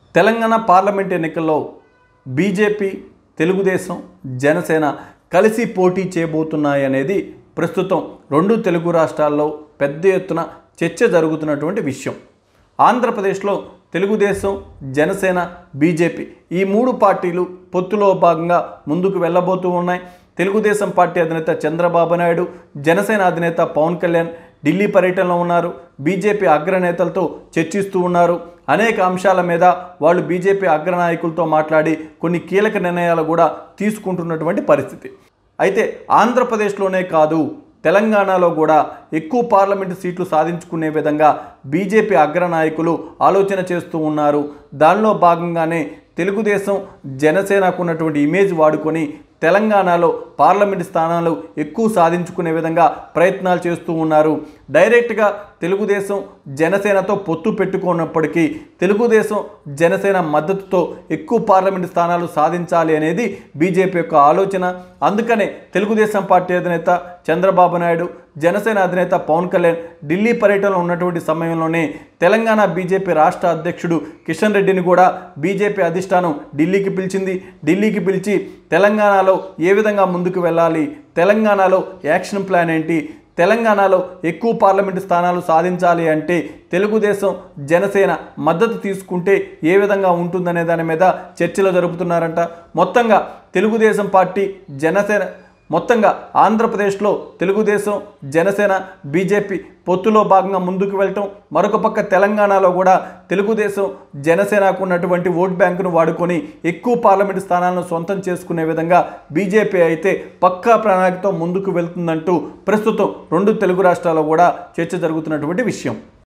Telangana parliament ఎన్నికల్లో BJP Telugu Desam Janasena కలిసి పోటీ చేయబోతున్నాయనేది ప్రస్తుతం రెండు తెలుగు రాష్ట్రాల్లో పెద్ద ఎత్తున చర్చ జరుగుతున్నటువంటి విషయం ఆంధ్రప్రదేశ్లో తెలుగుదేశం జనసేన బీజేపీ ఈ మూడు పార్టీలు పొత్తులో భాగంగా ముందుకు వెళ్ళబోతూ ఉన్నాయి తెలుగుదేశం పార్టీ అధినేత చంద్రబాబు నాయుడు జనసేన అధినేత పవన్ కళ్యాణ్ ఢిల్లీ పర్యటనలో ఉన్నారు బీజేపీ అగ్రనేతలతో చర్చిస్తూ ఉన్నారు అనేక అంశాల మీద వాళ్ళు బీజేపీ అగ్రనాయకులతో మాట్లాడి కొన్ని కీలక నిర్ణయాలు కూడా తీసుకుంటున్నటువంటి పరిస్థితి అయితే ఆంధ్రప్రదేశ్లోనే కాదు తెలంగాణలో కూడా ఎక్కువ పార్లమెంటు సీట్లు సాధించుకునే విధంగా బీజేపీ అగ్రనాయకులు ఆలోచన చేస్తూ ఉన్నారు దానిలో భాగంగానే తెలుగుదేశం జనసేనకు ఉన్నటువంటి ఇమేజ్ వాడుకొని తెలంగాణలో పార్లమెంట్ స్థానాలు ఎక్కువ సాధించుకునే విధంగా ప్రయత్నాలు చేస్తూ ఉన్నారు డైరెక్ట్గా తెలుగుదేశం జనసేనతో పొత్తు పెట్టుకున్నప్పటికీ తెలుగుదేశం జనసేన మద్దతుతో ఎక్కువ పార్లమెంట్ స్థానాలు సాధించాలి అనేది బీజేపీ యొక్క ఆలోచన అందుకనే తెలుగుదేశం పార్టీ అధినేత చంద్రబాబు నాయుడు జనసేన అధినేత పవన్ కళ్యాణ్ ఢిల్లీ పర్యటనలో ఉన్నటువంటి సమయంలోనే తెలంగాణ బీజేపీ రాష్ట్ర అధ్యక్షుడు కిషన్ రెడ్డిని కూడా బీజేపీ అధిష్టానం ఢిల్లీకి పిలిచింది ఢిల్లీకి పిలిచి తెలంగాణలో ఏ విధంగా ముందుకు వెళ్ళాలి తెలంగాణలో యాక్షన్ ప్లాన్ ఏంటి తెలంగాణలో ఎక్కువ పార్లమెంటు స్థానాలు సాధించాలి అంటే తెలుగుదేశం జనసేన మద్దతు తీసుకుంటే ఏ విధంగా ఉంటుందనే దాని మీద చర్చలు జరుపుతున్నారంట మొత్తంగా తెలుగుదేశం పార్టీ జనసేన మొత్తంగా ఆంధ్రప్రదేశ్లో తెలుగుదేశం జనసేన బీజేపీ పొత్తులో భాగంగా ముందుకు వెళ్ళటం మరొక పక్క తెలంగాణలో కూడా తెలుగుదేశం జనసేనకు ఉన్నటువంటి ఓట్ బ్యాంకును వాడుకొని ఎక్కువ పార్లమెంటు స్థానాలను సొంతం చేసుకునే విధంగా బీజేపీ అయితే పక్కా ప్రణాళికతో ముందుకు వెళ్తుందంటూ ప్రస్తుతం రెండు తెలుగు రాష్ట్రాల్లో కూడా చర్చ జరుగుతున్నటువంటి విషయం